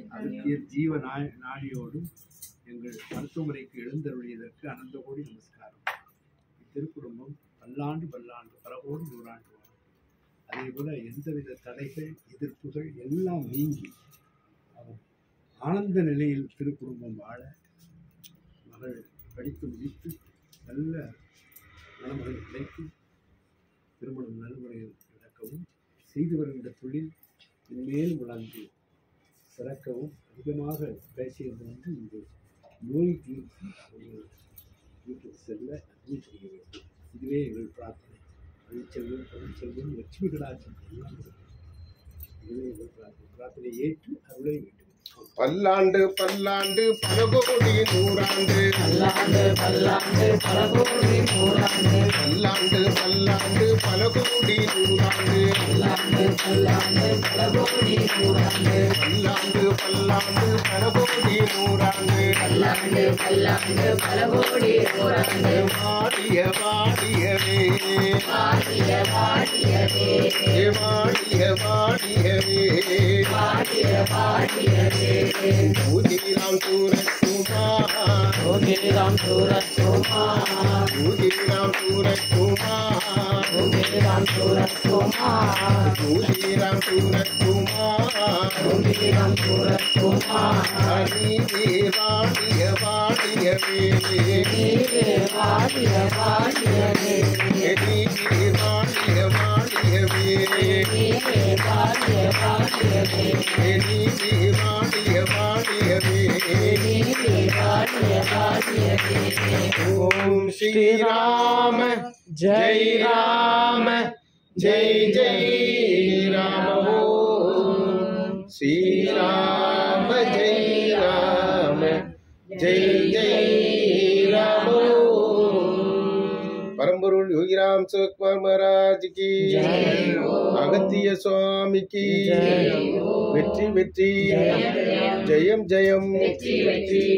அகத்திய ஜீவ நா- நாடியோடும் எங்கள் மருத்துவமனைக்கு எழுந்தருளியதற்கு அனந்த கோடி நமஸ்காரம் இத்திருக்குடும்பம் பல்லாண்டு பல்லாண்டு பல கோடி நூறாண்டு வாழும் அதே போல எந்தவித தடைகள் எதிர்ப்புகள் எல்லாம் நீங்கி அவர் ஆனந்த நிலையில் திருக்குடும்பம் வாழ மகள் படித்து முடித்து நல்ல மணமகள் கிடைத்து திருமணம் நல்முறையில் நடக்கவும் செய்து வருகின்ற தொழில் இனிமேல் வளர்ந்து சிறக்கவும் அதிகமாக பேசியது வந்து இந்த நோய் தீர்த்து அவர்கள் வீட்டுக்கு செல்ல அருள் செய்ய வேண்டும் இதுவே எங்கள் பிரார்த்தனை அழிச்செல்வம் பொருட்செல்வம் லட்சுமி கடாட்சம் எல்லாம் இருக்கும். இதுவே எங்கள் பிரார்த்தனை பிரார்த்தனை ஏற்று அருளை வேண்டும் பல்லாண்டு பல்லாண்டு பல கோடி நூறாண்டு பல்லாண்டு பல்லாண்டு பல கோடி நூறாண்டு பல்லாண்டு பல்லாண்டு பல கோடி நூறாண்டு பல்லாண்டு பல்லாண்டு பல கோடி நூறாண்டு பல்லாண்டு பல்லாண்டு பல கோடி நூறாண்டு பல்லாண்டு பல்லாண்டு பல கோடி நூறாண்டு வாடிய வாடியவே வாடிய வாடியவே வாடிய வாடியவே வாடிய வாடியவே பூஜிராம் சூரக்குமார் யோகிராம் சூரத்குமார் பூஜிராம் சூரக்குமார் யோகிராம் சூரத்குமார் பூஜிராம் சூரக்குமார் யோகிராம் சூரத்குமார் ஹரிவே வாடிய வாடியவே நீரே வாடிய வாடியவே ஹரிவே வாடிய வாடியவே நீரே வாடிய வாடியவே ஹரிவே வாடிய வாடியவே நீரே வாடிய வாடியவே ஓம் ஸ்ரீராம ஜெய் ராம ஜெய் ஜெய் ராம ஓம் ஸ்ரீராம ஜெய் ராம ஜெய் ஜெய் ராம ஓம் பரம்பொருள் யோகிராம் சிவகுமார் மகாராஜ் கி ஜெய் அகத்திய சுவாமிக்கு ஜெய் வெற்றி வெற்றி ஜெயம் ஜெயம் ஜெயம் ஜெயம் வெற்றி வெற்றி